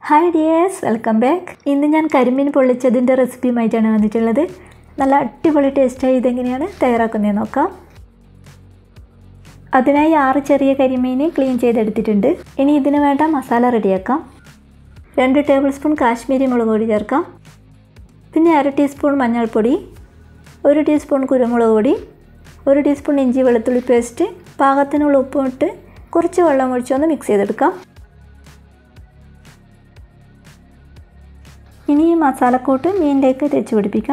hi dears welcome back ഇന്ന് ഞാൻ കരിമീൻ പൊള്ളിച്ചതിൻ്റെ റെസിപ്പിയുമായിട്ടാണ് വന്നിട്ടുള്ളത് നല്ല അടിപൊളി ടേസ്റ്റായി ഇതെങ്ങനെയാണ് തയ്യാറാക്കുന്നത് നോക്കാം അതിനായി ആറ് ചെറിയ കരിമീൻ ക്ലീൻ ചെയ്തെടുത്തിട്ടുണ്ട് ഇനി ഇതിന് വേണ്ട മസാല റെഡിയാക്കാം രണ്ട് ടേബിൾ സ്പൂൺ കാശ്മീരി മുളക് പൊടി ചേർക്കാം പിന്നെ അര ടീസ്പൂൺ മഞ്ഞൾപ്പൊടി ഒരു ടീസ്പൂൺ കുരുമുളക് പൊടി ഒരു ടീസ്പൂൺ ഇഞ്ചി വെളുത്തുള്ളി പേസ്റ്റ് പാകത്തിനുള്ള ഉപ്പും ഇട്ട് കുറച്ച് വെള്ളം ഒഴിച്ചൊന്ന് മിക്സ് ചെയ്തെടുക്കാം ഇനി ഈ മസാലക്കൂട്ട് മീനിലേക്ക് തേച്ച് പിടിപ്പിക്കാം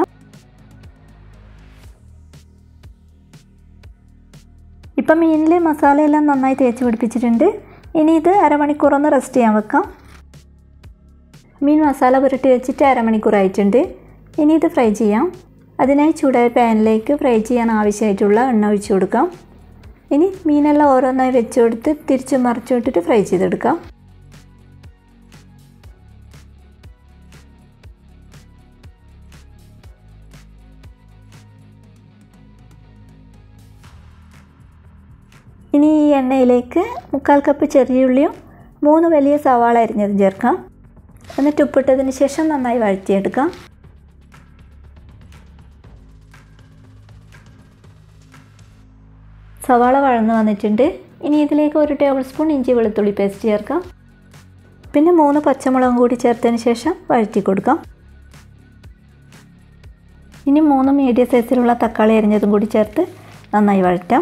ഇപ്പം മീനിൽ മസാലയെല്ലാം നന്നായി തേച്ച് പിടിപ്പിച്ചിട്ടുണ്ട് ഇനി ഇത് അരമണിക്കൂറൊന്ന് റെസ്റ്റ് ചെയ്യാൻ വെക്കാം മീൻ മസാല പുരട്ടി വെച്ചിട്ട് അരമണിക്കൂറായിട്ടുണ്ട് ഇനി ഇത് ഫ്രൈ ചെയ്യാം അതിനായി ചൂടായ പാനിലേക്ക് ഫ്രൈ ചെയ്യാൻ ആവശ്യമായിട്ടുള്ള എണ്ണ ഒഴിച്ചു കൊടുക്കാം ഇനി മീനെല്ലാം ഓരോന്നായി വെച്ച് കൊടുത്ത് തിരിച്ച് മറിച്ചു വിട്ടിട്ട് ഫ്രൈ ചെയ്തെടുക്കാം ഇനി ഈ എണ്ണയിലേക്ക് മുക്കാൽ കപ്പ് ചെറിയ ഉള്ളിയും മൂന്ന് വലിയ സവാള അരിഞ്ഞതും ചേർക്കാം എന്നിട്ട് ഉപ്പിട്ടതിന് ശേഷം നന്നായി വഴറ്റിയെടുക്കാം സവാള വഴന്ന് വന്നിട്ടുണ്ട് ഇനി ഇതിലേക്ക് ഒരു ടേബിൾ സ്പൂൺ ഇഞ്ചി വെളുത്തുള്ളി പേസ്റ്റ് ചേർക്കാം പിന്നെ മൂന്ന് പച്ചമുളകും കൂടി ചേർത്തതിന് ശേഷം വഴറ്റി കൊടുക്കാം ഇനി മൂന്ന് മീഡിയം സൈസിലുള്ള തക്കാളി അരിഞ്ഞതും കൂടി ചേർത്ത് നന്നായി വഴറ്റാം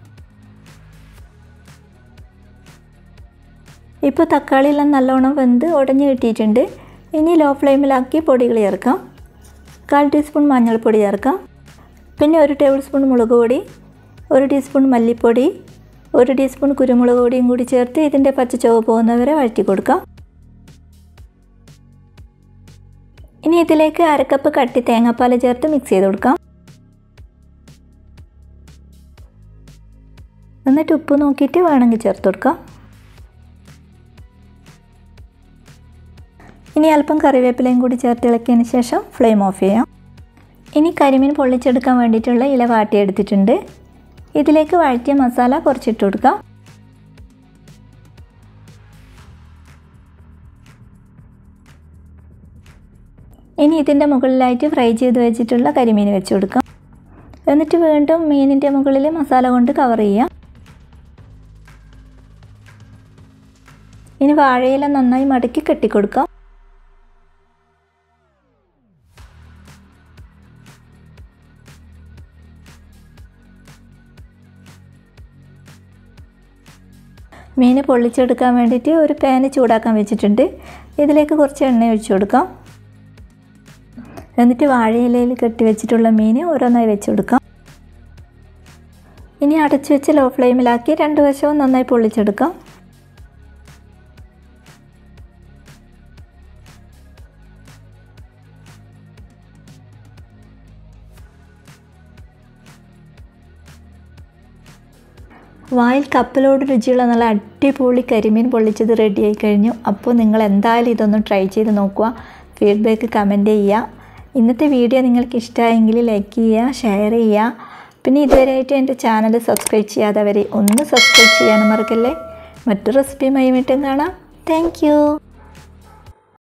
ഇപ്പോൾ തക്കാളിയെല്ലാം നല്ലോണം വെന്ത് ഉടഞ്ഞു കിട്ടിയിട്ടുണ്ട് ഇനി ലോ ഫ്ലെയിമിലാക്കി പൊടികൾ ചേർക്കാം കാൽ ടീസ്പൂൺ മഞ്ഞൾപ്പൊടി ചേർക്കാം പിന്നെ ഒരു ടേബിൾ സ്പൂൺ മുളക് പൊടി ഒരു ടീസ്പൂൺ മല്ലിപ്പൊടി ഒരു ടീസ്പൂൺ കുരുമുളക് പൊടിയും കൂടി ചേർത്ത് ഇതിൻ്റെ പച്ച ചുവ പോകുന്നവരെ വഴറ്റി കൊടുക്കാം ഇനി ഇതിലേക്ക് അരക്കപ്പ് കട്ടി തേങ്ങാപ്പാൽ ചേർത്ത് മിക്സ് ചെയ്ത് കൊടുക്കാം എന്നിട്ട് ഉപ്പ് നോക്കിയിട്ട് വേണമെങ്കിൽ ചേർത്ത് കൊടുക്കാം ഇനി അല്പം കറിവേപ്പിലയും കൂടി ചേർത്ത് ഇളക്കിയതിന് ശേഷം ഫ്ലെയിം ഓഫ് ചെയ്യാം ഇനി കരിമീൻ പൊള്ളിച്ചെടുക്കാൻ വേണ്ടിയിട്ടുള്ള ഇല വാട്ടിയെടുത്തിട്ടുണ്ട് ഇതിലേക്ക് വഴറ്റിയ മസാല കുറച്ചിട്ട് കൊടുക്കാം ഇനി ഇതിൻ്റെ മുകളിലായിട്ട് ഫ്രൈ ചെയ്ത് വെച്ചിട്ടുള്ള കരിമീൻ വെച്ച് കൊടുക്കാം എന്നിട്ട് വീണ്ടും മീനിൻ്റെ മുകളിൽ മസാല കൊണ്ട് കവർ ചെയ്യാം ഇനി വാഴയില നന്നായി മടക്കി കെട്ടിക്കൊടുക്കാം മീൻ പൊള്ളിച്ചെടുക്കാൻ വേണ്ടിയിട്ട് ഒരു പാന് ചൂടാക്കാൻ വെച്ചിട്ടുണ്ട് ഇതിലേക്ക് കുറച്ച് എണ്ണ ഒഴിച്ചു കൊടുക്കാം എന്നിട്ട് വാഴയിലയിൽ കെട്ടി വെച്ചിട്ടുള്ള മീൻ ഓരോന്നായി വെച്ച് കൊടുക്കാം ഇനി അടച്ചു വെച്ച് ലോ ഫ്ലെയിമിലാക്കി രണ്ട് വശവും നന്നായി പൊള്ളിച്ചെടുക്കാം വായിൽ കപ്പലോട് രുചിയുള്ള നല്ല അടിപൊളി കരിമീൻ പൊള്ളിച്ചത് റെഡിയായി കഴിഞ്ഞു അപ്പോൾ നിങ്ങൾ എന്തായാലും ഇതൊന്ന് ട്രൈ ചെയ്ത് നോക്കുക ഫീഡ്ബാക്ക് കമൻറ്റ് ചെയ്യുക ഇന്നത്തെ വീഡിയോ നിങ്ങൾക്ക് ഇഷ്ടമായെങ്കിൽ ലൈക്ക് ചെയ്യുക ഷെയർ ചെയ്യുക പിന്നെ ഇതുവരെയായിട്ട് എൻ്റെ ചാനൽ സബ്സ്ക്രൈബ് ചെയ്യാത്തവരെ ഒന്ന് സബ്സ്ക്രൈബ് ചെയ്യാനും മറക്കല്ലേ മറ്റു റെസിപ്പിയുമായി വീണ്ടും കാണാം താങ്ക്